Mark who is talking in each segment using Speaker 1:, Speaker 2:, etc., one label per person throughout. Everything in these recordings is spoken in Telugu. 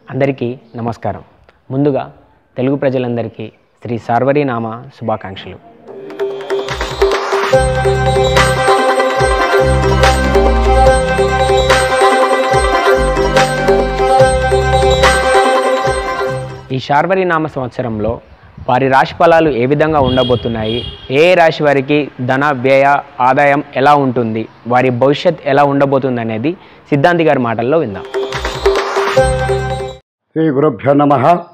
Speaker 1: అందరికీ నమస్కారం ముందుగా తెలుగు ప్రజలందరికీ శ్రీ సార్వరీనామ శుభాకాంక్షలు ఈ శార్వరీనామ సంవత్సరంలో వారి రాశి ఫలాలు ఏ విధంగా ఉండబోతున్నాయి ఏ ఏ రాశి వారికి ధన వ్యయ ఆదాయం ఎలా ఉంటుంది వారి భవిష్యత్ ఎలా ఉండబోతుంది అనేది సిద్ధాంతి గారి మాటల్లో విందాం
Speaker 2: శ్రీ గురుభ్యో నమ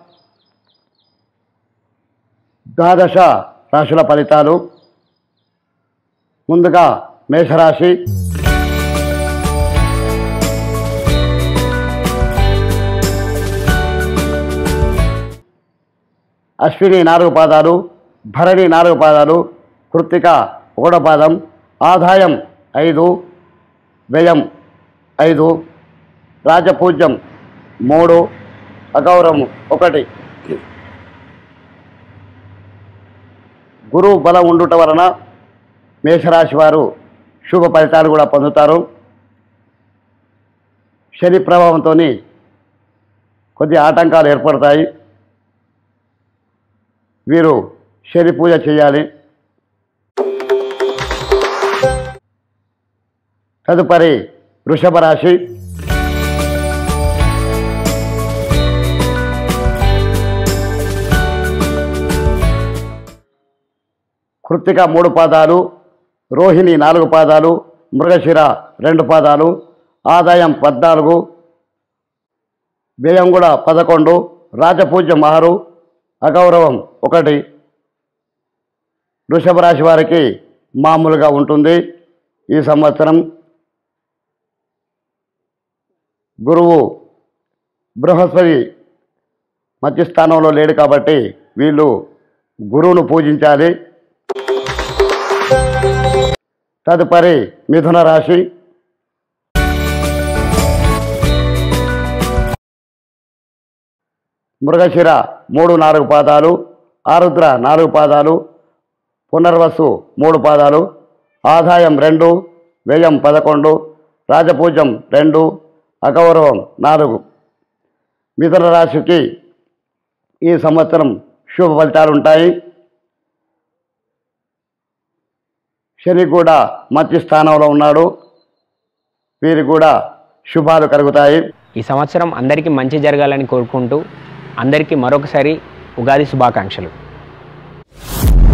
Speaker 2: ద్వాదశ రాశుల ఫలితాలు ముందుగా మేషరాశి అశ్విని నాలుగు పాదాలు భరణి నాలుగు పాదాలు కృత్తిక ఒకటో పాదం ఆదాయం ఐదు వ్యయం ఐదు రాజపూజ్యం మూడు అగౌరవం ఒకటి గురువు బలం ఉండుట వలన మేషరాశి వారు శుభ ఫలితాలు కూడా పొందుతారు శని ప్రభావంతో కొద్ది ఆటంకాలు ఏర్పడతాయి వీరు శని పూజ చేయాలి తదుపరి వృషభ రాశి కృత్తిక మూడు పాదాలు రోహిణి నాలుగు పాదాలు మృగశిర రెండు పాదాలు ఆదాయం పద్నాలుగు వ్యయం కూడా పదకొండు రాజపూజ్యం ఆరు అగౌరవం ఒకటి వృషభ రాశి వారికి మామూలుగా ఉంటుంది ఈ సంవత్సరం గురువు బృహస్పతి మధ్య స్థానంలో లేడు కాబట్టి వీళ్ళు గురువును పూజించాలి తదుపరి మిథున రాశి మృగశిర మూడు నాలుగు పాదాలు ఆరుద్ర నాలుగు పాదాలు పునర్వసు మూడు పాదాలు ఆదాయం రెండు వ్యయం పదకొండు రాజపూజ్యం రెండు అగౌరవం నాలుగు మిథున రాశికి ఈ సంవత్సరం శుభ ఫలితాలు ఉంటాయి శని కూడా మంచి స్థానంలో ఉన్నాడు వీరికి కూడా శుభాలు కలుగుతాయి
Speaker 1: ఈ సంవత్సరం అందరికీ మంచి జరగాలని కోరుకుంటూ అందరికీ మరొకసారి ఉగాది శుభాకాంక్షలు